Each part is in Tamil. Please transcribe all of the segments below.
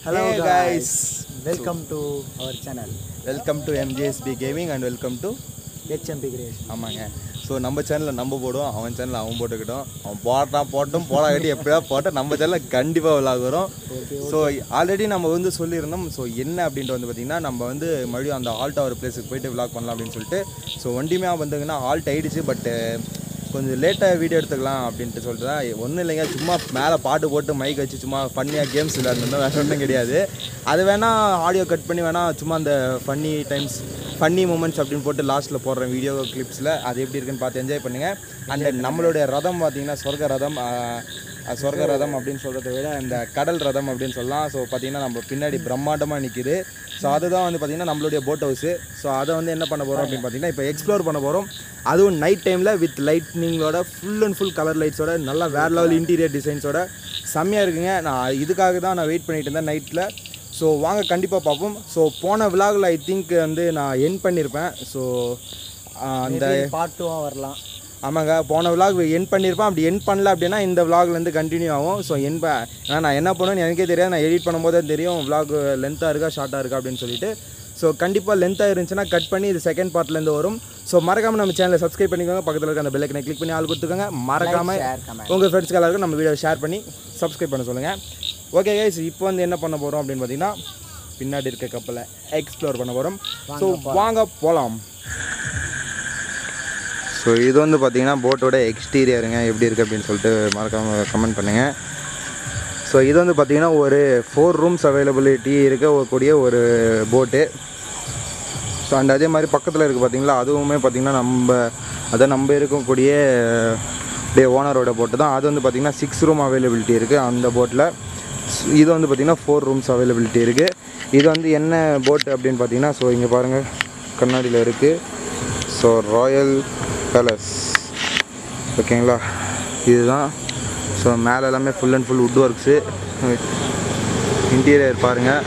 Hello Hey guys. guys. Welcome to our channel welcome to MGSP gaming and welcome to HMP Creation. ஆமாங்க ஸோ நம்ம சேனலில் நம்ம போடுவோம் அவன் சேனலில் அவன் போட்டுக்கிட்டோம் அவன் போட்டான் போட்டும் போடா கட்டி எப்படியா போட்டால் நம்ம சேனலில் கண்டிப்பாக விளாக் வரும் ஸோ ஆல்ரெடி நம்ம வந்து சொல்லியிருந்தோம் ஸோ என்ன அப்படின்ட்டு வந்து பார்த்திங்கன்னா நம்ம வந்து மறுபடியும் அந்த ஆல்ட் அவர் பிளேஸுக்கு போயிட்டு விளாக் பண்ணலாம் அப்படின்னு சொல்லிட்டு ஸோ வண்டியுமே வந்தீங்கன்னா ஆல்ட் ஆயிடுச்சு பட்டு கொஞ்சம் லேட்டாக வீடியோ எடுத்துக்கலாம் அப்படின்ட்டு சொல்லிட்டு தான் ஒன்றும் இல்லைங்க சும்மா மேலே பாட்டு போட்டு மைக் வச்சு சும்மா ஃபன்னியாக கேம்ஸ் விளையாடணும் வேறு ஒன்றும் கிடையாது அது வேணால் ஆடியோ கட் பண்ணி வேணால் சும்மா அந்த ஃபன்னி டைம்ஸ் ஃபன்னி மூமெண்ட்ஸ் அப்படின்னு போட்டு லாஸ்ட்டில் போடுறேன் வீடியோ கிளிப்ஸில் அது எப்படி இருக்குன்னு பார்த்து என்ஜாய் பண்ணுங்கள் அண்ட் நம்மளுடைய ரதம் பார்த்தீங்கன்னா சொர்க்க ரதம் ஆஹ், அஹ், சொர்க்க ரதம் அப்படின்னு சொல்கிறத விட இந்த கடல் ரதம் அப்படின்னு சொல்லலாம் ஸோ பார்த்தீங்கன்னா நம்ம பின்னாடி பிரம்மாண்டமாக நிற்கிது ஸோ அதுதான் வந்து பார்த்திங்கன்னா நம்மளுடைய போட் ஹவுஸு ஸோ அதை வந்து என்ன பண்ண போகிறோம் அப்படின்னு பார்த்தீங்கன்னா இப்போ எக்ஸ்ப்ளோர் பண்ண போகிறோம் அதுவும் நைட் டைமில் வித் லைட்னிங்கோட ஃபுல் அண்ட் ஃபுல் கலர் லைட்ஸோட நல்லா வேறு லெவல் இன்டீரியர் டிசைன்ஸோட செம்மையாக இருக்குங்க நான் இதுக்காக தான் நான் வெயிட் பண்ணிட்டு இருந்தேன் நைட்டில் ஸோ வாங்க கண்டிப்பாக பார்ப்போம் ஸோ போன விலாகில் ஐ திங்க் வந்து நான் என் பண்ணியிருப்பேன் ஸோ அந்த Maybe part two ஆ வரலாம் ஆமாங்க போன விலாக் என் பண்ணியிருப்பேன் அப்படி என் பண்ணல அப்படின்னா இந்த விலாக்லேருந்து கண்டினியூ ஆகும் ஸோ என் ப ஏன்னா நான் என்ன பண்ணுவேன்னு எனக்கே தெரியாது நான் எடிட் பண்ணும்போது தான் தெரியும் விலாக் லென்த்தாக இருக்கா ஷார்ட்டாக இருக்கா அப்படின்னு சொல்லிட்டு ஸோ கண்டிப்பாக லென்த்தாக இருந்துச்சுன்னா கட் பண்ணி இது செகண்ட் பார்ட்லேருந்து வரும் ஸோ மறக்காமல் நம்ம சேனலை சப்ஸ்கிரைப் பண்ணிக்கோங்க பக்கத்தில் இருக்க அந்த பெல்லைக்கனை கிளிக் பண்ணி ஆள் கொடுத்துக்கோங்க மறக்காமல் share, comment. உங்கள் ஃப்ரெண்ட்ஸ்க்கு எல்லாருக்கும் நம்ம வீடியோ ஷேர் பண்ணி சப்ஸ்கிரைப் பண்ண சொல்லுங்கள் ஓகே கைஸ் இப்போ வந்து என்ன பண்ண போகிறோம் அப்படின்னு பார்த்தீங்கன்னா பின்னாடி இருக்க கப்பலை எக்ஸ்ப்ளோர் பண்ண போகிறோம் ஸோ வாங்க போகலாம் ஸோ இது வந்து பார்த்தீங்கன்னா போட்டோட எக்ஸ்டீரியருங்க எப்படி இருக்குது அப்படின்னு சொல்லிட்டு மறக்காமல் கமெண்ட் பண்ணுங்கள் ஸோ இது வந்து பார்த்தீங்கன்னா ஒரு ஃபோர் ரூம்ஸ் அவைலபிலிட்டி இருக்கக்கூடிய ஒரு போட்டு ஸோ அண்ட் அதே மாதிரி பக்கத்தில் இருக்குது பார்த்தீங்களா அதுவுமே பார்த்தீங்கன்னா நம்ம அதை நம்ம இருக்கக்கூடிய டே ஓனரோட போட்டு தான் அது வந்து பார்த்திங்கன்னா சிக்ஸ் ரூம் அவைலபிலிட்டி இருக்குது அந்த போட்டில் இது வந்து பார்த்திங்கன்னா ஃபோர் ரூம்ஸ் அவைலபிலிட்டி இருக்குது இது வந்து என்ன போட் அப்படின்னு பார்த்தீங்கன்னா ஸோ இங்கே பாருங்கள் கண்ணாடியில் இருக்குது ஸோ ராயல் பேலஸ் ஓகேங்களா இதுதான் ஸோ மேலே எல்லாமே full and full wood works interior பாருங்கள்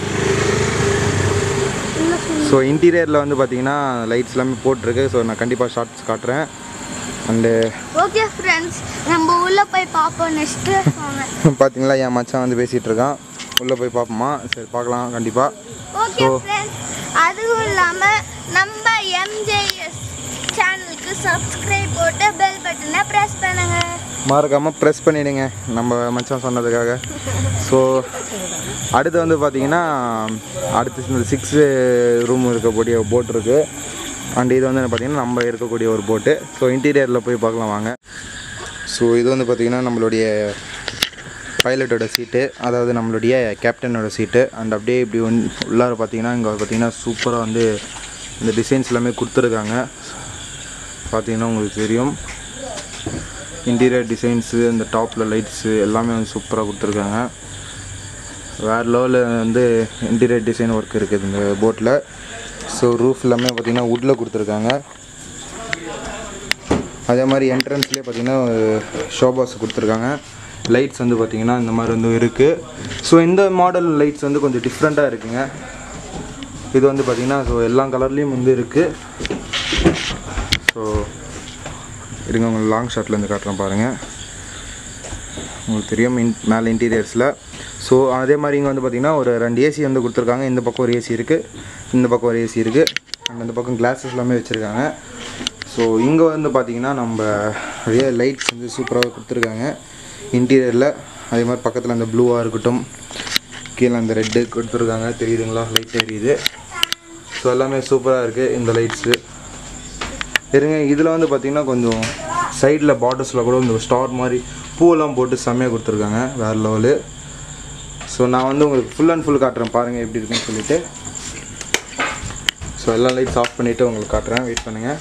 ஸோ இன்டீரியரில் வந்து பார்த்தீங்கன்னா லைட்ஸ் எல்லாமே போட்டிருக்கு ஸோ நான் கண்டிப்பாக ஷார்ட்ஸ் காட்டுறேன் அண்டு ஓகே ஃப்ரெண்ட்ஸ் நம்ம உள்ள போய் பார்ப்போம் நெக்ஸ்ட் வாங்க பார்த்தீங்களா என் மச்சான் வந்து பேசிகிட்டு இருக்கான் உள்ளே போய் பார்ப்போமா சரி பார்க்கலாம் கண்டிப்பாக ஓகே ஃப்ரெண்ட்ஸ் அதுவும் இல்லாமல் நம்ம எம்ஜேஎஸ் சேனலுக்கு சப்ஸ்கிரைப் போட்டு பெல் பட்டனை ப்ரெஸ் பண்ணுங்க மறக்காமல் ப்ரெஸ் பண்ணிவிடுங்க நம்ம மச்சான் சொன்னதுக்காக ஸோ அடுத்து வந்து பார்த்தீங்கன்னா அடுத்து இந்த சிக்ஸ் ரூம் இருக்கக்கூடிய போட் இருக்குது அண்ட் இது வந்து பார்த்திங்கன்னா நம்ம இருக்கக்கூடிய ஒரு போட்டு ஸோ இன்டீரியரில் போய் பார்க்கலாம் வாங்க ஸோ இது வந்து பார்த்திங்கன்னா நம்மளுடைய பைலட்டோட சீட்டு அதாவது நம்மளுடைய கேப்டனோட சீட்டு அண்ட் அப்படியே இப்படி ஒன் உள்ளார பார்த்தீங்கன்னா இங்கே பார்த்தீங்கன்னா சூப்பராக வந்து இந்த டிசைன்ஸ் எல்லாமே கொடுத்துருக்காங்க பார்த்தீங்கன்னா உங்களுக்கு தெரியும் இன்டீரியர் டிசைன்ஸு இந்த டாப்பில் லைட்ஸு எல்லாமே வந்து சூப்பராக கொடுத்துருக்காங்க வேறு லெவலில் வந்து இன்டீரியர் டிசைன் ஒர்க் இருக்குது இந்த போட்டில் ஸோ ரூஃப் எல்லாமே பார்த்திங்கன்னா வுட்டில் கொடுத்துருக்காங்க அதே மாதிரி என்ட்ரன்ஸ்லேயே பார்த்தீங்கன்னா ஷோபாஸ் கொடுத்துருக்காங்க லைட்ஸ் வந்து பார்த்திங்கன்னா இந்த மாதிரி வந்து இருக்குது ஸோ இந்த மாடல் லைட்ஸ் வந்து கொஞ்சம் டிஃப்ரெண்ட்டாக இருக்குங்க இது வந்து பார்த்திங்கன்னா ஸோ எல்லா கலர்லேயும் வந்து இருக்குது ஸோ இருங்க உங்களுக்கு லாங் ஷாட்லேருந்து காட்டுறேன் பாருங்கள் உங்களுக்கு தெரியும் இன் மேலே இன்டீரியர்ஸில் ஸோ அதே மாதிரி இங்கே வந்து பார்த்திங்கன்னா ஒரு ரெண்டு ஏசி வந்து கொடுத்துருக்காங்க இந்த பக்கம் ஒரு ஏசி இருக்குது இந்த பக்கம் ஒரு ஏசி இருக்குது அண்ட் அந்த பக்கம் கிளாஸஸ் எல்லாமே வச்சுருக்காங்க ஸோ இங்கே வந்து பார்த்திங்கன்னா நம்ம நிறைய லைட்ஸ் வந்து சூப்பராக கொடுத்துருக்காங்க இன்டீரியரில் அதே மாதிரி பக்கத்தில் அந்த ப்ளூவாக இருக்கட்டும் கீழே அந்த ரெட்டு கொடுத்துருக்காங்க தெரியுதுங்களா லைட்ஸ் எரியுது ஸோ எல்லாமே சூப்பராக இருக்குது இந்த லைட்ஸு இருங்க இதில் வந்து பார்த்திங்கன்னா கொஞ்சம் சைடில் பார்டர்ஸில் கூட இந்த ஸ்டார் மாதிரி பூவெல்லாம் போட்டு செம்மையாக கொடுத்துருக்காங்க வேறு லெவலு ஸோ நான் வந்து உங்களுக்கு ஃபுல் அண்ட் ஃபுல் காட்டுறேன் பாருங்கள் எப்படி இருக்குன்னு சொல்லிட்டு ஸோ எல்லா லைட்ஸ் ஆஃப் பண்ணிவிட்டு உங்களுக்கு காட்டுறேன் வெயிட் பண்ணுங்கள்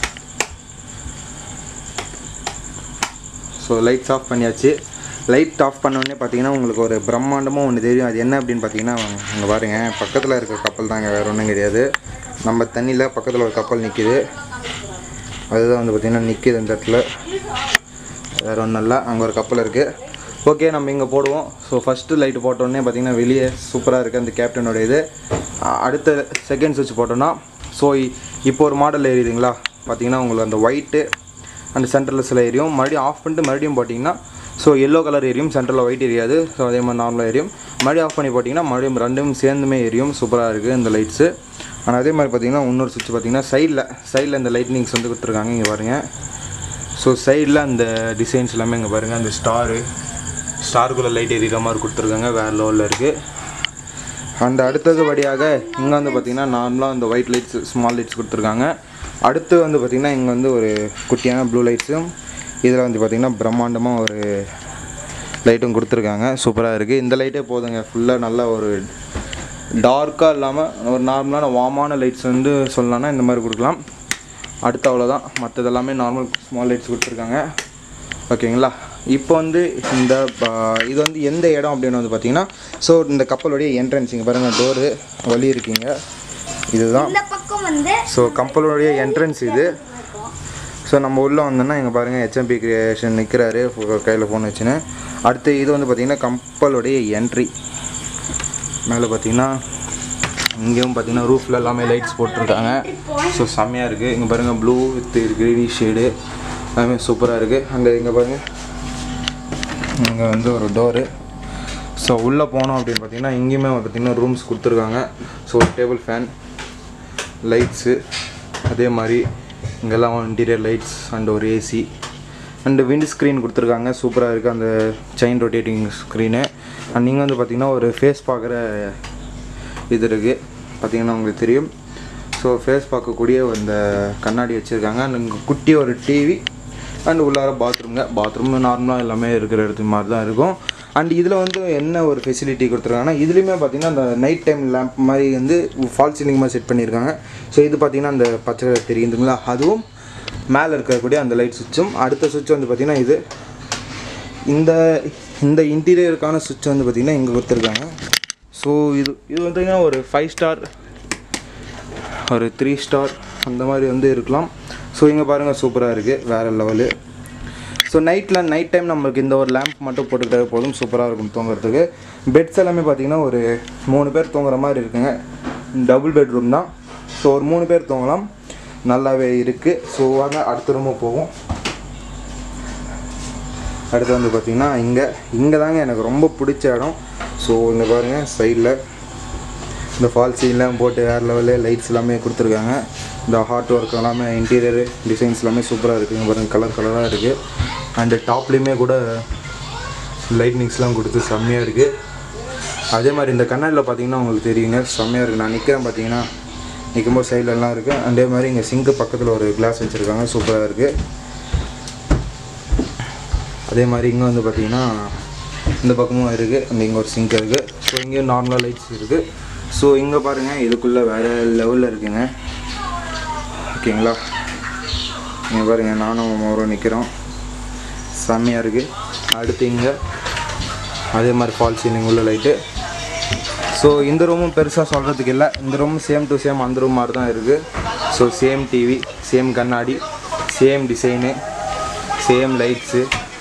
ஸோ லைட்ஸ் ஆஃப் பண்ணியாச்சு லைட் ஆஃப் பண்ணோடனே பார்த்தீங்கன்னா உங்களுக்கு ஒரு பிரம்மாண்டமாக ஒன்று தெரியும் அது என்ன அப்படின்னு பார்த்தீங்கன்னா அங்கே பாருங்க பக்கத்தில் இருக்க கப்பல் தாங்க வேறு ஒன்றும் கிடையாது நம்ம தண்ணியில் பக்கத்தில் ஒரு கப்பல் நிற்கிது அதுதான் வந்து பார்த்திங்கன்னா நிற்கிது இந்த இடத்துல வேறு ஒன்றும் இல்லை அங்கே ஒரு கப்பல் இருக்குது ஓகே நம்ம இங்கே போடுவோம் ஸோ ஃபஸ்ட்டு லைட்டு போட்டோடனே பார்த்திங்கன்னா வெளியே சூப்பராக இருக்குது அந்த கேப்டனோட இது அ- அடுத்த செகண்ட் சுவிட்ச் போட்டோன்னா ஸோ இப்போ ஒரு மாடல் ஏறிதுங்களா பார்த்தீங்கன்னா உங்களுக்கு அந்த ஒயிட்டு அந்த சென்டரில் சில ஏரியும் மறுபடியும் ஆஃப் பண்ணிட்டு மறுபடியும் போட்டிங்கன்னா ஸோ எல்லோ கலர் எரியும் சென்டரில் ஒயிட் எரியாது ஸோ அதே மாதிரி நார்மலாக எரியும் மறுபடியும் ஆஃப் பண்ணி போட்டிங்கன்னா மறுபடியும் ரெண்டும் சேர்ந்துமே எரியும் சூப்பராக இருக்குது இந்த லைட்ஸு ஆனால் அதே மாதிரி பார்த்தீங்கன்னா இன்னொரு சுவிட்ச் பார்த்தீங்கன்னா சைடில் சைடில் இந்த லைட்னிங்ஸ் வந்து கொடுத்துருக்காங்க இங்கே பாருங்கள் ஸோ சைடில் அந்த டிசைன்ஸ் எல்லாமே இங்கே பாருங்கள் அந்த ஸ்டாரு ஸ்டாருக்குள்ளே லைட் எரியிற மாதிரி கொடுத்துருக்காங்க வேறு லெவலில் இருக்குது அந்த அடுத்தது வழியாக இங்கே வந்து பார்த்திங்கன்னா நார்மலாக அந்த ஒயிட் லைட்ஸ் ஸ்மால் லைட்ஸ் கொடுத்துருக்காங்க அடுத்து வந்து பார்த்திங்கன்னா இங்கே வந்து ஒரு குட்டியான ப்ளூ லைட்ஸும் இதில் வந்து பார்த்திங்கன்னா பிரம்மாண்டமாக ஒரு லைட்டும் கொடுத்துருக்காங்க சூப்பராக இருக்குது இந்த லைட்டே போதுங்க ஃபுல்லாக நல்ல ஒரு டார்க்காக இல்லாமல் ஒரு நார்மலான வார்மான லைட்ஸ் வந்து சொல்லலாம்னா இந்த மாதிரி கொடுக்கலாம் அடுத்து அவ்வளோதான் மற்றது எல்லாமே நார்மல் ஸ்மால் லைட்ஸ் கொடுத்துருக்காங்க ஓகேங்களா இப்போ வந்து இந்த ப- இது வந்து எந்த இடம் அப்படின்னு வந்து பார்த்தீங்கன்னா ஸோ இந்த கப்பலுடைய என்ட்ரன்ஸ் இங்கே பாருங்கள் டோரு வழி இருக்கீங்க இதுதான் இந்த பக்கம் வந்து ஸோ கப்பலுடைய என்ட்ரன்ஸ் இது ஸோ நம்ம உள்ளே வந்தோம்னா இங்கே பாருங்கள் ஹெச்எம்பி கிரியேஷன் நிற்கிறாரு கையில் ஃபோன் வச்சுன்னு அடுத்து இது வந்து பார்த்திங்கன்னா கப்பலுடைய என்ட்ரி மேலே பார்த்தீங்கன்னா இங்கேயும் பார்த்தீங்கன்னா ரூஃபில் எல்லாமே லைட்ஸ் போட்டிருக்காங்க ஸோ செம்மையாக இருக்குது இங்கே பாருங்கள் ப்ளூ வித் க்ரீனி ஷேடு எல்லாமே சூப்பராக இருக்குது அங்கே இங்கே பாருங்கள் இங்கே வந்து ஒரு டோரு ஸோ உள்ளே போனோம் அப்படின்னு பார்த்தீங்கன்னா இங்கேயுமே பார்த்தீங்கன்னா ரூம்ஸ் கொடுத்துருக்காங்க ஸோ டேபிள் ஃபேன் லைட்ஸு அதே மாதிரி இங்கெல்லாம் இன்டீரியர் லைட்ஸ் அண்ட் ஒரு ஏசி அண்டு விண்ட் ஸ்க்ரீன் கொடுத்துருக்காங்க சூப்பராக இருக்குது அந்த செயின் ரொட்டேட்டிங் ஸ்க்ரீனு அண்ட் நீங்கள் வந்து பார்த்தீங்கன்னா ஒரு ஃபேஸ் பார்க்குற இது இருக்குது பார்த்தீங்கன்னா உங்களுக்கு தெரியும் ஸோ ஃபேஸ் பார்க்கக்கூடிய அந்த கண்ணாடி வச்சுருக்காங்க அண்ட் இங்கே குட்டி ஒரு டிவி அண்ட் உள்ளார பாத்ரூம்ங்க பாத்ரூம் நார்மலாக எல்லாமே இருக்கிற இடத்து மாதிரி தான் இருக்கும் அண்ட் இதில் வந்து என்ன ஒரு ஃபெசிலிட்டி கொடுத்துருக்காங்கன்னா இதுலேயுமே பார்த்தீங்கன்னா அந்த நைட் டைம் லேம்ப் மாதிரி வந்து ஃபால் சீலிங் மாதிரி செட் பண்ணியிருக்காங்க ஸோ இது பார்த்தீங்கன்னா அந்த பச்சை கலர் தெரியுதுங்களா அதுவும் மேலே இருக்கக்கூடிய அந்த லைட் சுவிட்சும் அடுத்த சுவிட்ச் வந்து பார்த்திங்கன்னா இது இந்த இந்த இன்டீரியருக்கான சுவிட்ச் வந்து பார்த்திங்கன்னா இங்கே கொடுத்துருக்காங்க ஸோ இது இது வந்துங்கன்னா ஒரு ஃபைவ் ஸ்டார் ஒரு த்ரீ ஸ்டார் அந்த மாதிரி வந்து இருக்கலாம் ஸோ இங்கே பாருங்கள் சூப்பராக இருக்குது வேறு லெவலு ஸோ நைட்டில் நைட் டைம் நம்மளுக்கு இந்த ஒரு லேம்ப் மட்டும் போட்டுக்கிட்டே போதும் சூப்பராக இருக்கும் தூங்குறதுக்கு பெட்ஸ் எல்லாமே பார்த்தீங்கன்னா ஒரு மூணு பேர் தூங்குற மாதிரி இருக்குங்க டபுள் பெட்ரூம் தான் ஸோ ஒரு மூணு பேர் தூங்கலாம் நல்லாவே இருக்குது ஸோ வாங்க அடுத்த ரூமுக்கு போவோம் அடுத்து வந்து பார்த்திங்கன்னா இங்கே இங்கே தாங்க எனக்கு ரொம்ப பிடிச்ச இடம் ஸோ இங்கே பாருங்கள் சைடில் இந்த ஃபால் சீன்லாம் போட்டு வேறு லெவலில் லைட்ஸ் எல்லாமே கொடுத்துருக்காங்க இந்த ஹார்ட் ஒர்க் எல்லாமே இன்டீரியர் டிசைன்ஸ் எல்லாமே சூப்பராக இருக்குங்க பாருங்க கலர் கலராக இருக்குது அண்டு டாப்லேயுமே கூட லைட்னிங்ஸ்லாம் கொடுத்து செம்மையாக இருக்குது அதே மாதிரி இந்த கண்ணாடியில் பார்த்தீங்கன்னா உங்களுக்கு தெரியுங்க செம்மையாக இருக்குது நான் நிற்கிறேன் பார்த்தீங்கன்னா நிற்கும்போது சைட்லலாம் இருக்குது அதே மாதிரி இங்கே சிங்க்கு பக்கத்தில் ஒரு கிளாஸ் வச்சுருக்காங்க சூப்பராக இருக்குது அதே மாதிரி இங்கே வந்து பார்த்தீங்கன்னா இந்த பக்கமும் இருக்குது அண்ட் இங்கே ஒரு சிங்க் இருக்குது ஸோ இங்கேயும் நார்மலாக லைட்ஸ் இருக்குது ஸோ இங்கே பாருங்கள் இதுக்குள்ளே வேறு லெவலில் இருக்குங்க ஓகேங்களா இங்கே பாருங்கள் நானும் ஒரு நிற்கிறோம் செம்மையாக இருக்குது அடுத்து இங்கே அதே மாதிரி ஃபால் சீலிங் உள்ள லைட்டு ஸோ இந்த ரூமும் பெருசாக சொல்கிறதுக்கு இல்லை இந்த ரூம் சேம் டு சேம் அந்த ரூம் மாதிரி தான் இருக்குது ஸோ சேம் டிவி சேம் கண்ணாடி same design same lights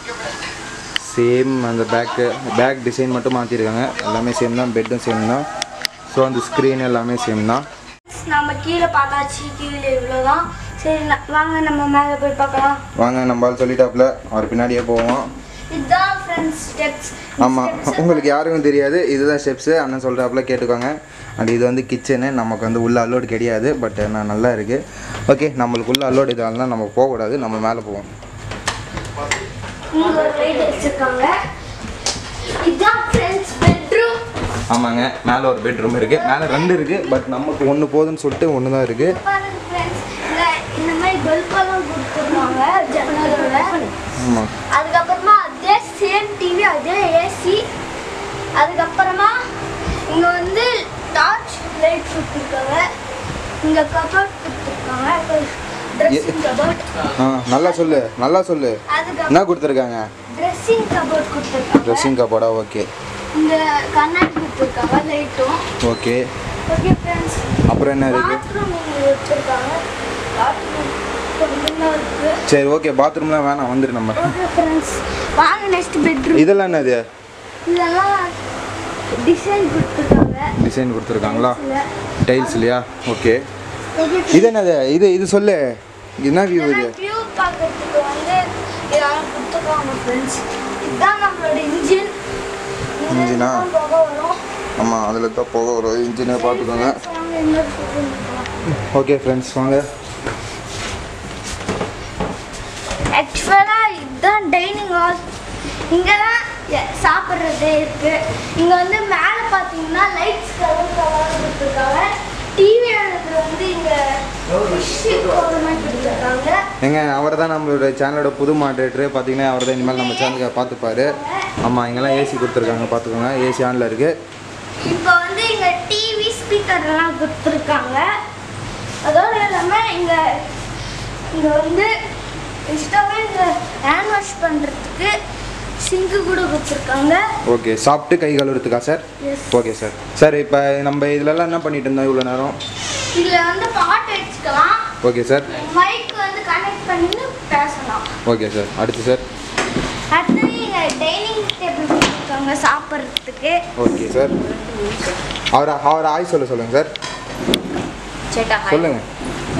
same அந்த பேக்கு பேக் டிசைன் மட்டும் மாற்றிருக்காங்க எல்லாமே சேம் தான் பெட்டும் சேம் தான் ஸோ அந்த ஸ்க்ரீன் எல்லாமே சேம் தான் நம்ம கீழே பார்த்தாச்சு கீழே இவ்வளோதான் சரி ந- வாங்க நம்ம மேலே போய் பார்க்கலாம் வாங்க நம்ம ஆள் சொல்லிட்டாப்புல அவர் பின்னாடியே போவோம் இதுதான் ஃப்ரெண்ட்ஸ் ஸ்டெப்ஸ் ஆமாம் உங்களுக்கு யாருக்கும் தெரியாது இதுதான் ஸ்டெப்ஸு அண்ணன் சொல்கிறாப்புல கேட்டுக்கோங்க அண்ட் இது வந்து கிச்சனு நமக்கு வந்து உள்ள அலோடு கிடையாது பட் நான் நல்லா இருக்குது ஓகே நம்மளுக்கு உள்ள அலோடு இதெல்லாம் நம்ம போகக்கூடாது நம்ம மேலே போவோம் இங்கே ஒரு லைட் வச்சுருக்காங்க இதுதான் ஃப்ரெண்ட்ஸ் பெட்ரூம் ஆமாங்க மேலே ஒரு பெட்ரூம் இருக்குது மேலே ரெண்டு இருக்குது பட் நமக்கு ஒன்று போதுன்னு சொல்லிட்டு ஒன்று தான் இருக்குது பாருங்க ஃப்ரெண்ட்ஸ் இல்லை இந்த மாதிரி பல்பெல்லாம் கொடுத்துருவாங்க ஜன்னலோட ஆமாம் அதுக்கப்புறமா அதே சேம் டிவி அதே ஏசி அதுக்கப்புறமா இங்கே வந்து டார்ச் லைட் கொடுத்துருக்காங்க இங்கே கபோர்ட் கொடுத்துருக்காங்க ட்ரெஸ்ஸிங் கபோர்ட் ஆ நல்லா சொல்லு நல்லா சொல்லு அதுக்கப்புறம் என்ன கொடுத்துருக்காங்க ட்ரெஸ்ஸிங் கபோர்ட் கொடுத்துருக்காங்க ட்ரெஸ்ஸிங் கப்போடா ஓகே இங்கே கண்ணாடி கொடுத்துருக்காங்க லைட்டும் ஓகே ஓகே ஃப்ரெண்ட்ஸ் அப்புறம் என்ன இருக்குது பாத்ரூம் இங்கே வச்சுருக்காங்க பாத்ரூம் கொஞ்சமாக இருக்குது சரி ஓகே பாத்ரூம்லாம் வேணாம் வந்துரு நம்ம ஓகே ஃப்ரெண்ட்ஸ் வாங்க நெக்ஸ்ட் பெட்ரூம் இதெல்லாம் என்னது இதெல்லாம் டிசைன் கொடுத்துருக்காங்க டிசைன் கொடுத்துருக்காங்களா டைல்ஸ் இல்லையா ஓகே ஓகே இது என்னது இது இது சொல்லு என்ன வியூ இது வியூ பார்க்கறதுக்கு வந்து இதெல்லாம் கொடுத்துருக்காங்க ஃப்ரெண்ட்ஸ் இதுதான் நம்மளோட இன்ஜின் Engine ஆ? போக வரும் ஆமாம் அதில் தான் போக ஒரு இன்ஜினை பார்த்துக்கோங்க வாங்க, இன்னொரு photo எடுக்கலாம். ஓகே ஃப்ரெண்ட்ஸ் வாங்க ஆக்சுவலாக இதுதான் டைனிங் ஹால் இங்கே தான் சாப்பிட்றதே இருக்கு இங்கே வந்து மேலே பார்த்தீங்கன்னா லைட்ஸ் கலர் கலர் கொடுத்துருக்காங்க டிவி வந்து இங்கே ஃபிஷ்ஷு மாதிரி கொடுத்துருக்காங்க எங்க அவர் தான் நம்மளோட சேனலோட புது மாடரேட்டரு பார்த்தீங்கன்னா அவர் தான் இனிமேல் நம்ம சேனலுக்கு பார்த்துப்பாரு ஆமாம் இங்கெல்லாம் ஏசி கொடுத்துருக்காங்க பார்த்துக்கோங்க ஏசி ஆனில் இருக்குது இப்போ வந்து இங்கே டிவி ஸ்பீக்கர்லாம் கொடுத்துருக்காங்க அதோடு இல்லாமல் இங்கே இங்கே வந்து எக்ஸ்ட்ராவே இங்கே ஹேண்ட் வாஷ் பண்ணுறதுக்கு சிங்கு கூட கொடுத்துருக்காங்க ஓகே சாப்பிட்டு கை கழுவுறதுக்கா sir yes okay sir sir இப்போ நம்ம இதுலலாம் என்ன பண்ணிட்டு இருந்தோம் இவ்வளோ நேரம் இதில் வந்து பாட்டு வச்சுக்கலாம் ஓகே சார் மைக் வந்து கனெக்ட் பண்ணி பேசலாம் ஓகே சார் அடுத்து சார் அடுத்தது இங்கே டைனிங் டேபிள் கொடுத்துருக்காங்க சாப்பிட்றதுக்கு ஓகே சார் அவர் அவர் ஆய் சொல்ல சொல்லுங்கள் சார் சொல்லுங்கள்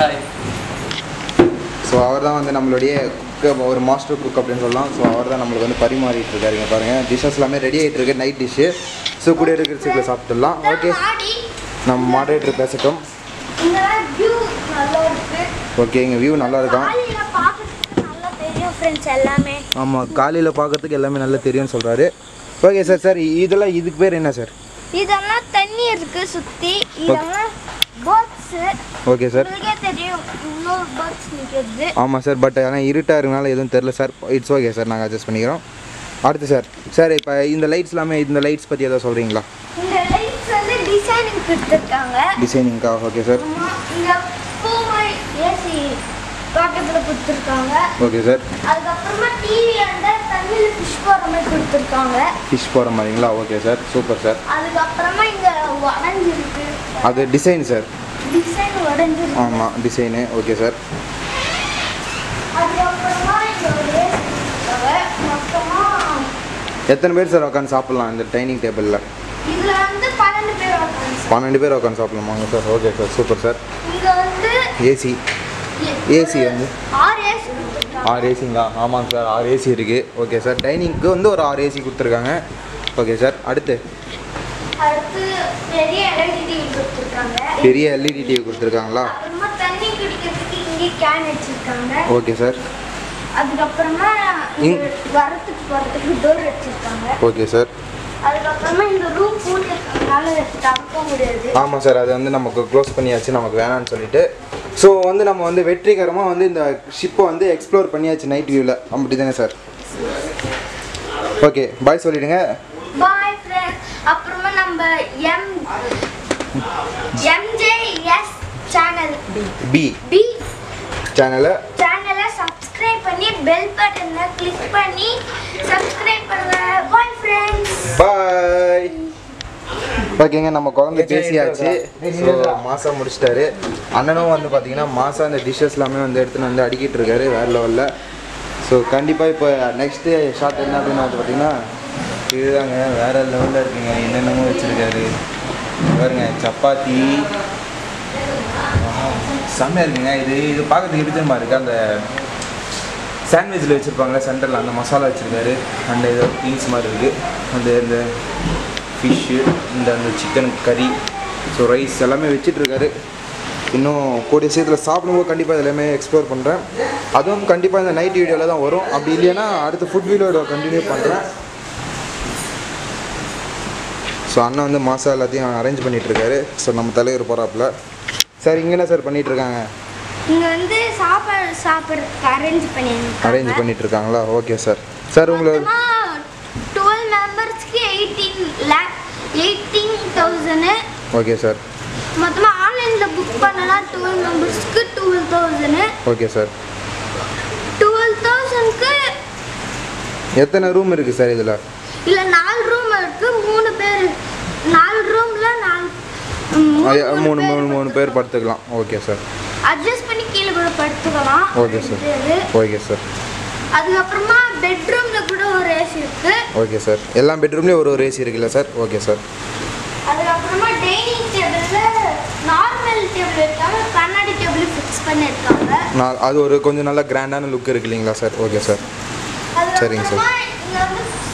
ஸோ அவர் தான் வந்து நம்மளுடைய குக் ஒரு மாஸ்டர் குக் அப்படின்னு சொல்லலாம் ஸோ அவர் தான் நம்மளுக்கு வந்து பரிமாறிட்டு இருக்காருங்க பாருங்கள் டிஷ்ஷஸ் எல்லாமே ரெடி ஆகிட்டு இருக்கு நைட் டிஷ்ஷு ஸோ கூட இருக்கிற சீக்கிரம் சாப்பிட்டுடலாம் ஓகே மாடி நம்ம மாடரேட்டர் பேசட்டும் இங்கெல்லாம் வியூ நல்லா இருக்கு ஓகே எங்கள் வியூ நல்லா இருக்கும் காலையில் பார்க்கறதுக்கு நல்லா தெரியும் ஃப்ரெண்ட்ஸ் எல்லாமே ஆமாம் காலையில் பார்க்கறதுக்கு எல்லாமே நல்லா தெரியும்னு சொல்கிறாரு ஓகே சார் சார் இதெல்லாம் இதுக்கு பேர் என்ன சார் இதெல்லாம் தண்ணி இருக்கு சுத்தி இதெல்லாம் பேர்ட்ஸு ஓகே சார் உங்களுக்கே தெரியும் இன்னொரு பேர்ட்ஸ் நிற்கிறது ஆமாம் சார் பட் ஆனால் இருட்டாக இருக்கனால எதுவும் தெரில சார் இட்ஸ் ஓகே சார் நாங்கள் அட்ஜஸ்ட் பண்ணிக்கிறோம் அடுத்து சார் சார் இப்போ இந்த லைட்ஸ் எல்லாமே இந்த லைட்ஸ் பற்றி ஏதாவது சொல்கிறீங்களா இந்த லைட்ஸ் வந்து டிசைனிங் கொடுத்துருக்காங்க டிசைனிங்க்கா ஓகே சார் ஆமா, இங்க பூ மாதிரி ஏசி பாக்கெட்டில் கொடுத்துருக்காங்க ஓகே சார் அதுக்கப்புறமா டிவி அந்த தண்ணியில் ஃபிஷ் போடுற மாதிரி கொடுத்துருக்காங்க ஃபிஷ் போகிற மாதிரிங்களா ஓகே சார் சூப்பர் சார் அதுக்கப்புறமா இங்க உடஞ்சிருக்கு அது டிசைன் சார் டிசைன் உடஞ்சிருக்கு ஆமாம் டிசைனு ஓகே சார் அதுக்கப்புறமா இங்க ஒரு ஏசி கொடுத்துருக்காங்க மொத்தமா எத்தனை பேர் சார் உட்காந்து சாப்பிட்லாம் இந்த டைனிங் டேபிளில் இதுல வந்து பன்னெண்டு பேர் உட்காந்து சாப்பிடலாம். பன்னெண்டு பேர் உட்காந்து சாப்பிட்லாமாங்க sir okay sir super sir இங்க வந்து ஏசி எ- ஏசி வந்து ஆறு ஏசி கொடுத்துருக்காங்க ஆறு ஏசிங்களா ஆமாங்க சார் ஆறு ஏசி இருக்குது ஓகே சார் டைனிங்க்கு வந்து ஒரு ஆறு ஏசி கொடுத்துருக்காங்க ஓகே சார் அடுத்து அடுத்து பெரிய எல்இடி டிவி கொடுத்துருக்காங்க பெரிய எல்இடி டிவி கொடுத்துருக்காங்களா அப்புறமா தண்ணி குடிக்கிறதுக்கு இங்கே கேன் வச்சிருக்காங்க ஓகே சார் அதுக்கப்புறமா இங்- இங்க வரத்துக்கு போகிறதுக்கு டோர் வச்சிருக்காங்க ஓகே சார் அதுக்கப்புறமா இந்த ரூம் பூட்டி இருக்கறதுனால திறக்க முடியாது ஆமாம் சார் அது வந்து நமக்கு க்ளோஸ் பண்ணியாச்சு நமக்கு வேணாம்னு சொல்லிட்டு ஸோ வந்து நம்ம வந்து வெற்றிகரமாக வந்து இந்த ஷிப்பை வந்து எக்ஸ்ப்ளோர் பண்ணியாச்சு நைட் வியூவில் அப்படி தானே சார் ஓகே பாய் சொல்லிடுங்க பாய் ஃப்ரெண்ட்ஸ் அப்புறமா நம்ம M MJS channel B B சேனலை சேனலை சப்ஸ்கிரைப் பண்ணி பெல் பட்டனை கிளிக் பண்ணி சப்ஸ்கிரைப் பண்ணுங்க பாய் ஃப்ரெண்ட்ஸ் பாய் ஓகேங்க நம்ம குழந்தை பேசியாச்சு ஸோ மாசா முடிச்சிட்டாரு அண்ணனும் வந்து பார்த்தீங்கன்னா மாசா அந்த டிஷ்ஷஸ் எல்லாமே வந்து எடுத்துன்னு வந்து அடிக்கிட்டு இருக்காரு வேற லெவலில் ஸோ கண்டிப்பாக இப்போ நெக்ஸ்ட்டு ஷார்ட் என்ன அப்படின்னு வந்து பார்த்தீங்கன்னா இதுதாங்க வேற லெவலில் இருக்குங்க என்னென்னமோ வச்சுருக்காரு பாருங்க சப்பாத்தி செம்மையாக இருக்குங்க இது இது பார்க்கறதுக்கு எப்படி தெரியுமா இருக்குது அந்த சாண்ட்விச்சில் வச்சுருப்பாங்களே சென்டரில் அந்த மசாலா வச்சுருக்காரு அந்த ஏதோ பீன்ஸ் மாதிரி இருக்குது அந்த இந்த ஃபிஷ்ஷு இந்த அந்த சிக்கன் கறி ஸோ ரைஸ் எல்லாமே வச்சிட்ருக்காரு இன்னும் கூடிய சீக்கிரத்தில் சாப்பிடும்போது கண்டிப்பாக இது எல்லாமே எக்ஸ்ப்ளோர் பண்ணுறேன் அதுவும் கண்டிப்பாக இந்த நைட் வீடியோவில் தான் வரும் அப்படி இல்லைன்னா அடுத்த ஃபுட் வீடியோட கண்டினியூ பண்ணுறேன் ஸோ அண்ணன் வந்து மாசா எல்லாத்தையும் அரேஞ்ச் பண்ணிகிட்ருக்காரு ஸோ நம்ம தலைவர் போகிறாப்புல சார் இங்கே என்ன சார் பண்ணிகிட்ருக்காங்க இங்க வந்து சாப்பாடு சாப்பிட்றதுக்கு அரேஞ்ச் பண்ணியிருக்காங்க அரேஞ்ச் பண்ணிகிட்ருக்காங்களா ஓகே சார் சார் உங்களை மொத்தமா டுவெல் மெம்பர்ஸ்க்கு eighteen lakh eighteen thousand okay sir மொத்தமாக ஆன்லைனில் புக் பண்ணலாம் டுவெல் மெம்பர்ஸ்க்கு twelve thousand okay sir twelve தௌசண்ட்க்கு எத்தனை ரூம் இருக்குது சார் இதில் இல்லை நாலு ரூம் இருக்கு மூணு பேர் நாலு ரூம்ல நாலு மூணு மூணு மூணு பேர் படுத்துக்கலாம் ஓகே சார் அட்ஜஸ்ட் பண்ணி கீழே கூட படுத்துக்கலாம் ஓகே சார் இது. ஓகே சார் அதுக்கப்புறமா பெட்ரூம்ல கூட ஒரு ஏசி இருக்கு ஓகே சார் எல்லா பெட்ரூம்லேயும் ஒரு ஒரு ஏசி இருக்குல்ல சார் ஓகே சார் அதுக்கப்புறமா டைனிங் டேபிள்ல நார்மல் டேபிள் இருக்காம கண்ணாடி டேபிள் ஃபிக்ஸ் பண்ணியிருக்காங்க நான் அது ஒரு கொஞ்சம் நல்ல கிராண்டான லுக் இருக்கு இல்லைங்களா சார் ஓகே சார் சரிங்க சார். அதுக்கப்புறமா இங்க வந்து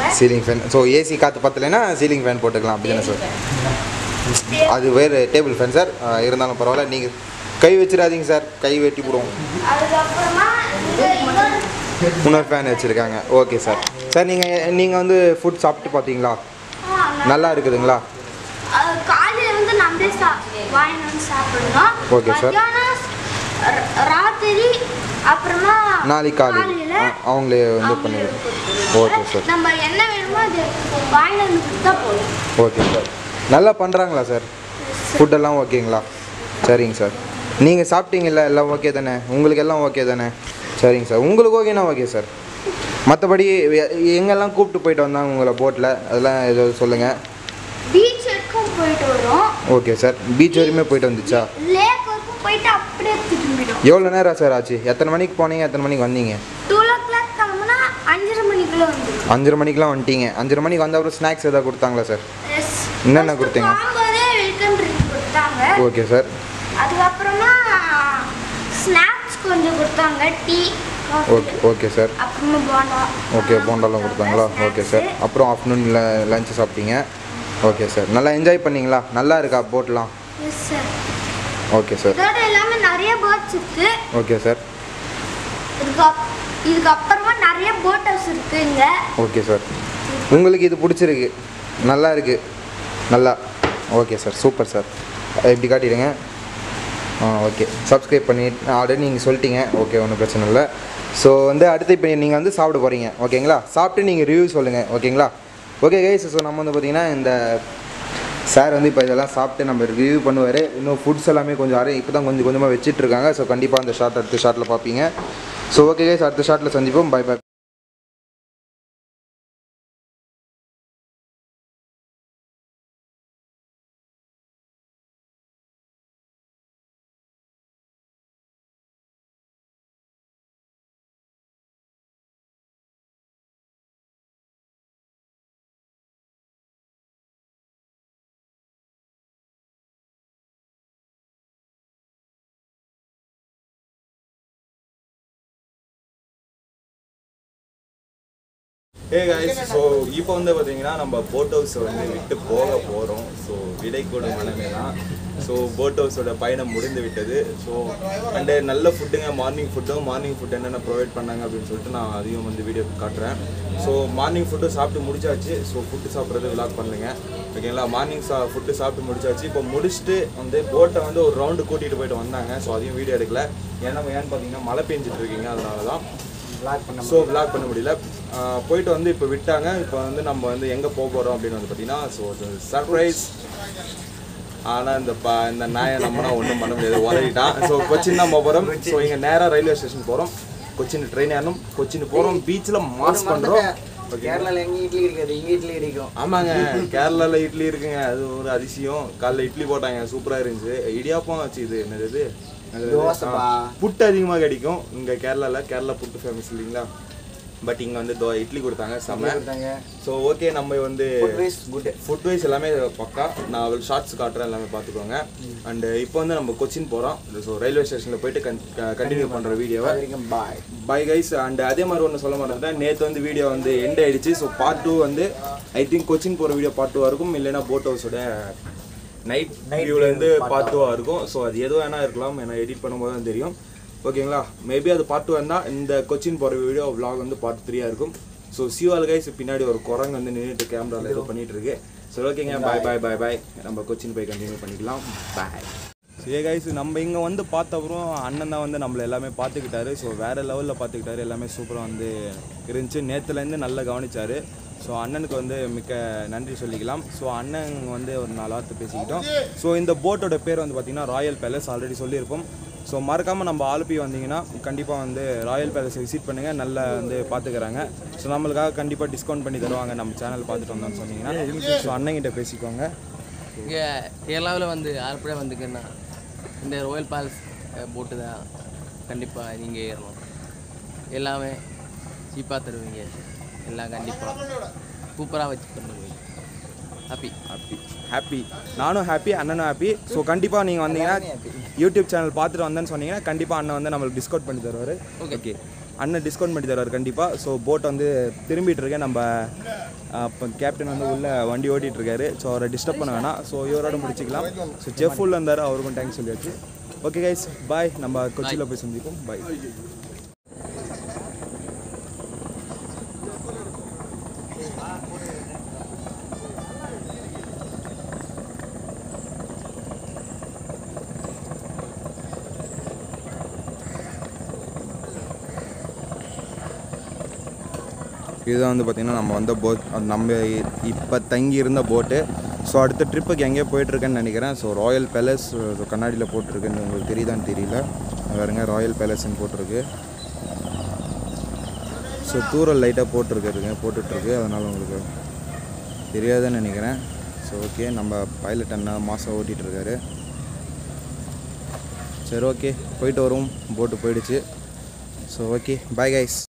கொடுத்துருக்காங்க சீலிங் ஃபேன் ஸோ ஏசி காற்று பத்தலைன்னா சீலிங் ஃபேன் போட்டுக்கலாம் அப்படி தானே சார் அது வேறு டேபிள் ஃபேன் சார் இருந்தாலும் பரவாயில்ல நீங்கள் கை வச்சிடாதீங்க சார் கை வெட்டி போடுவோம் அதுக்கப்புறமா இங்க இன்னொரு இன்னொரு ஃபேன் வச்சுருக்காங்க ஓகே சார் சார் நீங்கள் நீங்கள் வந்து ஃபுட் சாப்பிட்டு பார்த்தீங்களா ஆ, நல்லா இருக்குதுங்களா அது காலையில வந்து நம்மளே சா வாங்கிட்டு வந்து சாப்பிடணும் Okay, sir. மத்தியானம் ர- ராத்திரி அப்புறமா நாளைக்கு காலையில் காலையில ஆ, அவங்களே வந்து அவங்களே பண்ணிடுவோம் கொடுத்துருவாங்க. ஓகே சார் நம்ம என்ன வேணுமோ அது வாங்கிட்டு வந்து கொடுத்தா போதும் ஓகே சார் நல்லா பண்ணுறாங்களா சார் ஃபுட்டெல்லாம் ஓகேங்களா சரிங்க சார் நீங்கள் சாப்பிட்டீங்கல்ல எல்லாம் ஓகே தானே உங்களுக்கு எல்லாம் ஓகே தானே சரிங்க சார் உங்களுக்கு ஓகேனா ஓகே சார் மற்றபடி எங்கெல்லாம் கூப்பிட்டு போயிட்டு வந்தாங்க உங்களை போட்டில் அதெல்லாம் ஏதோ சொல்லுங்கள் பீச் வரைக்கும் போயிட்டு வரோம் ஓகே சார் பீச் வரையுமே போயிட்டு வந்துச்சா லேக் வரைக்கும் போயிட்டு அப்படியே திரும்பிடும் எவ்வளோ நேரம் சார் ஆச்சு எத்தனை மணிக்கு போனீங்க எத்தனை மணிக்கு வந்தீங்க டூ ஓ கிளாக் கிளம்புனா அஞ்சரை மணிக்குள்ள வந்துடும் அஞ்சரை மணிக்கெலாம் வந்துட்டீங்க அஞ்சரை மணிக்கு வந்த அப்புறம் ஸ்நாக்ஸ் எதாவது கொடுத்தாங்களா சார் என்னென்ன கொடுத்தீங்க? போகும்போதே வெல்கம் ட்ரிங்க் கொடுத்தாங்க ஓகே சார் அதுக்கப்புறமா ஸ்நாக்ஸ் கொஞ்சம் கொடுத்தாங்க டீ ஓகே ஓகே சார் அப்புறமா போண்டா ஓகே போண்டாலாம் கொடுத்தாங்களா ஓகே சார் அப்புறம் ஆஃப்டர்நூனில் லஞ்ச் சாப்பிட்டீங்க ஓகே சார் நல்லா என்ஜாய் பண்ணீங்களா நல்லா இருக்கா போட்லாம் எஸ் சார் ஓகே சார் இதோட எல்லாமே நிறைய பேர்ட்ஸ் இருக்கு ஓகே சார் இதுக்கு அப்- இதுக்கு அப்புறமா நிறைய போட் ஹவுஸ் இருக்கு இங்க ஓகே சார் உங்களுக்கு இது பிடிச்சிருக்கு நல்லா இருக்கு நல்லா ஓகே சார் சூப்பர் சார் இப்படி காட்டிடுங்க ஆ ஓகே சப்ஸ்கிரைப் பண்ணி ஆல்ரெடி நீங்கள் சொல்லிட்டீங்க ஓகே ஒன்றும் பிரச்சனை இல்லை ஸோ வந்து அடுத்து இப்போ நீங்கள் வந்து சாப்பிட போகிறீங்க ஓகேங்களா சாப்பிட்டு நீங்கள் ரிவ்யூ சொல்லுங்கள் ஓகேங்களா ஓகே கைஸ் ஸோ நம்ம வந்து பார்த்தீங்கன்னா இந்த சார் வந்து இப்போ இதெல்லாம் சாப்பிட்டு நம்ம ரிவ்யூ பண்ணுவார் இன்னும் ஃபுட்ஸ் எல்லாமே கொஞ்சம் அரை இப்போ தான் கொஞ்சம் கொஞ்சமாக வச்சிட்டு இருக்காங்க ஸோ கண்டிப்பாக அந்த ஷார்ட் அடுத்த ஷார்ட்டில் பார்ப்பீங்க ஸோ ஓகே கைஸ் அடுத்த ஷார்ட்டில் சந்திப்போம் bye bye hey guys so இப்போ வந்து பார்த்தீங்கன்னா நம்ம போட் ஹவுஸை வந்து விட்டு போக போகிறோம் ஸோ விடை கூட மனமே தான் ஸோ போட் ஹவுஸோட பயணம் முடிந்து விட்டது ஸோ அண்டு நல்ல ஃபுட்டுங்க மார்னிங் ஃபுட்டும் மார்னிங் ஃபுட் என்னென்ன ப்ரொவைட் பண்ணாங்க அப்படின்னு சொல்லிட்டு நான் அதையும் வந்து வீடியோ காட்டுறேன் ஸோ மார்னிங் ஃபுட்டு சாப்பிட்டு முடிச்சாச்சு ஸோ ஃபுட்டு சாப்பிட்றது விளாக் பண்ணுங்க ஓகேங்களா மார்னிங் சா ஃபுட்டு சாப்பிட்டு முடிச்சாச்சு இப்போ முடிச்சுட்டு வந்து போட்டை வந்து ஒரு ரவுண்டு கூட்டிகிட்டு போயிட்டு வந்தாங்க ஸோ அதையும் வீடியோ எடுக்கல ஏன்னா ஏன்னு பார்த்தீங்கன்னா மழை பெஞ்சிட்டு இருக்கீங்க அதனால தான் பிளாக் பண்ண ஸோ vlog பண்ண முடியல ஆஹ் போயிட்டு வந்து இப்போ விட்டாங்க இப்போ வந்து நம்ம வந்து எங்கே போக போகிறோம் அப்படின்னு வந்து பார்த்தீங்கன்னா ஸோ சர்ப்ரைஸ் ஆனால் இந்த பா இந்த நாயை நம்மனா ஒன்றும் பண்ண முடியாது உதவிட்டான் ஸோ கொச்சின் தான் போக போகிறோம் ஸோ இங்கே நேராக ரயில்வே ஸ்டேஷன் போகிறோம் கொச்சின் ட்ரெயின் ஏறணும் கொச்சின் போகிறோம் பீச்சில் மாஸ் பண்ணுறோம் கேரளால எங்க இட்லி இருக்காது இங்க இட்லி இருக்கும் ஆமாங்க கேரளாவில் இட்லி இருக்குங்க அது ஒரு அதிசயம் காலைல இட்லி போட்டாங்க சூப்பராக இருந்துச்சு இடியாப்பம் வச்சு இது என்னது இது? என்னது இது? தோசைப்பா. ஆ, புட்டு அதிகமாக கிடைக்கும் இங்கே கேரளாவில் கேரளா புட்டு ஃபேமஸ் இல்லைங்களா பட் இங்கே வந்து தோ இட்லி கொடுத்தாங்க செம்ம கொடுத்தாங்க ஸோ ஓகே நம்ம வந்து food wise good food wise எல்லாமே பக்கா நான் ஷார்ட்ஸ் காட்டுறேன் எல்லாமே பார்த்துக்கோங்க அண்ட் இப்போ வந்து நம்ம கொச்சின் போகிறோம் ஸோ ரயில்வே ஸ்டேஷனில் போயிட்டு கண்டினியூ பண்ணுற வீடியோவை வரைக்கும் பாய் பை கைஸ் அண்ட் அதே மாதிரி ஒன்று சொல்ல மாட்டேன் நேற்று வந்து வீடியோ வந்து எண்ட் ஆயிடுச்சு ஸோ பார்ட் டூ வந்து ஐ திங்க் கொச்சின் போகிற வீடியோ பார்ட் டூவாக இருக்கும் இல்லைன்னா போட் ஹவுஸோட நைட் வியூலேருந்து பார்ட் டூவாக இருக்கும் ஸோ அது எதுவும் வேணா இருக்கலாம் ஏன்னா எடிட் பண்ணும்போது தான் தெரியும் ஓகேங்களா மேபி அது பார்ட் டூ இருந்தால் இந்த கொச்சின் போகிற வீடியோ vlog வந்து பார்ட் த்ரீயாக இருக்கும் ஸோ சிவால் கைஸ் பின்னாடி ஒரு குரங்கு வந்து நின்றுட்டு கேமராவில் ஏதோ பண்ணிட்டு இருக்கு சரி ஓகேங்க பாய் பாய் பாய் பாய் நம்ம கொச்சின் போய் கண்டினியூ பண்ணிக்கலாம் பாய் ஏ கைஸ் நம்ம இங்கே வந்து பார்த்த அப்புறம் அண்ணன் தான் வந்து நம்மளை எல்லாமே பார்த்துக்கிட்டாரு ஸோ வேறு லெவலில் பார்த்துக்கிட்டாரு எல்லாமே சூப்பராக வந்து இருந்துச்சு நேற்றுலேருந்து நல்லா கவனிச்சாரு ஸோ அண்ணனுக்கு வந்து மிக்க நன்றி சொல்லிக்கலாம் ஸோ அண்ணன் வந்து ஒரு நாலு வார்த்தை பேசிக்கிட்டோம் ஸோ இந்த போட்டோட பேர் வந்து பார்த்திங்கன்னா ராயல் பேலஸ் ஆல்ரெடி சொல்லியிருப்போம் ஸோ மறக்காமல் நம்ம ஆலுப்பி வந்தீங்கன்னா கண்டிப்பாக வந்து ராயல் பேலஸ் விசிட் பண்ணுங்கள் நல்லா வந்து பார்த்துக்கிறாங்க ஸோ நம்மளுக்காக கண்டிப்பாக டிஸ்கவுண்ட் பண்ணி தருவாங்க நம்ம சேனல் பார்த்துட்டு வந்தோம்னு சொன்னீங்கன்னா ஸோ அண்ணங்கிட்ட பேசிக்கோங்க இங்கே கேரளாவில் வந்து ஆலப்புழா வந்துக்குன்னா இந்த ராயல் பேலஸ் போட்டு தான் கண்டிப்பாக நீங்கள் ஏறணும் எல்லாமே சீப்பாக தருவீங்க எல்லாம் கண்டிப்பாக சூப்பராக வச்சு பண்ணுவீங்க ஹாப்பி ஹாப்பி ஹாப்பி நானும் ஹாப்பி அண்ணனும் ஹாப்பி ஸோ கண்டிப்பாக நீங்கள் வந்தீங்கன்னா யூடியூப் சேனல் பார்த்துட்டு வந்தேன்னு சொன்னீங்கன்னா கண்டிப்பாக அண்ணன் வந்து நம்மளுக்கு டிஸ்கவுண்ட் பண்ணி தருவார் ஓகே அண்ணன் டிஸ்கவுண்ட் பண்ணி தருவார் கண்டிப்பாக ஸோ போட் வந்து திரும்பிட்டு இருக்கேன் நம்ம இப்போ கேப்டன் வந்து உள்ள வண்டி ஓட்டிகிட்டு இருக்காரு ஸோ அவரை டிஸ்டர்ப் பண்ண வேணாம் ஸோ இவரோட முடிச்சுக்கலாம் ஸோ செஃப் உள்ள இருந்தார் அவருக்கும் தேங்க்ஸ் சொல்லியாச்சு ஓகே கைஸ் பாய் நம்ம கொச்சியில் போய் சந்திப்போம் பாய் இதுதான் வந்து பார்த்திங்கன்னா நம்ம வந்த போட் நம்ம இப்போ தங்கி இருந்த போட்டு ஸோ அடுத்த ட்ரிப்புக்கு எங்கேயோ போயிட்டுருக்கேன்னு நினைக்கிறேன் ஸோ ராயல் பேலஸ் கண்ணாடியில் போட்டிருக்குன்னு உங்களுக்கு தெரியுதான்னு தெரியல வேறுங்க ராயல் பேலஸ்ன்னு போட்டிருக்கு ஸோ தூரல் லைட்டாக போட்டிருக்காருங்க போட்டுட்ருக்கு அதனால் உங்களுக்கு தெரியாதுன்னு நினைக்கிறேன் ஸோ ஓகே நம்ம பைலட் அண்ணா மாதம் ஓட்டிகிட்ருக்காரு சரி ஓகே போயிட்டு வருவோம் போட்டு போயிடுச்சு ஸோ ஓகே பாய் கைஸ்